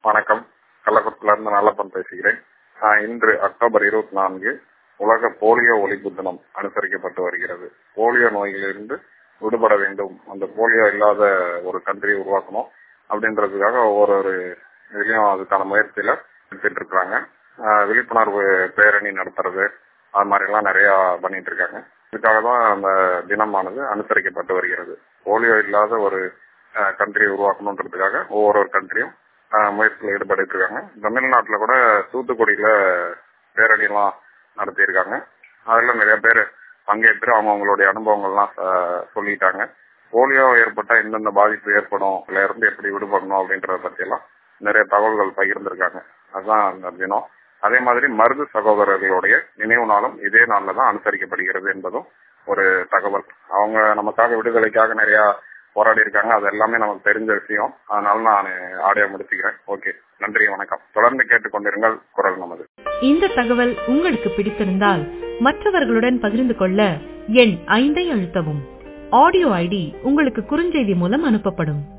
வணக்கம் கள்ளக்குளத்துல இருந்து நல்லப்பன் பேசுகிறேன் ஆஹ் இன்று அக்டோபர் இருபத்தி நான்கு உலக போலியோ ஒழிப்பு தினம் அனுசரிக்கப்பட்டு வருகிறது போலியோ நோயிலிருந்து விடுபட வேண்டும் அந்த போலியோ இல்லாத ஒரு கண்ட்ரியை உருவாக்கணும் அப்படின்றதுக்காக ஒவ்வொரு இதுலயும் அதுக்கான முயற்சியில எடுத்துட்டு இருக்காங்க விழிப்புணர்வு பேரணி நடத்துறது அது மாதிரி எல்லாம் நிறைய பண்ணிட்டு இருக்காங்க இதுக்காக தான் அந்த தினமானது அனுசரிக்கப்பட்டு வருகிறது போலியோ இல்லாத ஒரு கண்ட்ரியை உருவாக்கணுன்றதுக்காக ஒவ்வொரு கண்ட்ரியும் முயற்சியில் ஈடுபட்டு இருக்காங்க தமிழ்நாட்டில் கூட தூத்துக்குடியில பேரணி எல்லாம் நடத்தியிருக்காங்க அதுல நிறைய பேர் பங்கேற்று அவங்க அவங்களுடைய அனுபவங்கள்லாம் சொல்லிட்டாங்க போலியோ ஏற்பட்டா எந்தெந்த பாதிப்பு ஏற்படும் இதுல இருந்து எப்படி விடுபடணும் அப்படின்றத பத்தி எல்லாம் நிறைய தகவல்கள் பகிர்ந்திருக்காங்க அதுதான் அந்த தினம் அதே மாதிரி மருது சகோதரர்களுடைய நினைவு நாளும் இதே நாள்ல தான் அனுசரிக்கப்படுகிறது என்பதும் ஒரு தகவல் அவங்க நமக்காக விடுதலைக்காக நிறைய போராடி இருக்காங்க அது எல்லாமே நமக்கு தெரிஞ்ச விஷயம் அதனால நான் ஆடியோ முடிச்சுக்கிறேன் ஓகே நன்றி வணக்கம் தொடர்ந்து கேட்டுக்கொண்டிருங்கள் குரல் நமது இந்த தகவல் உங்களுக்கு பிடித்திருந்தால் மற்றவர்களுடன் பகிர்ந்து கொள்ள எண் ஐந்தை அழுத்தவும் ஆடியோ ஐடி உங்களுக்கு குறுஞ்செய்தி மூலம் அனுப்பப்படும்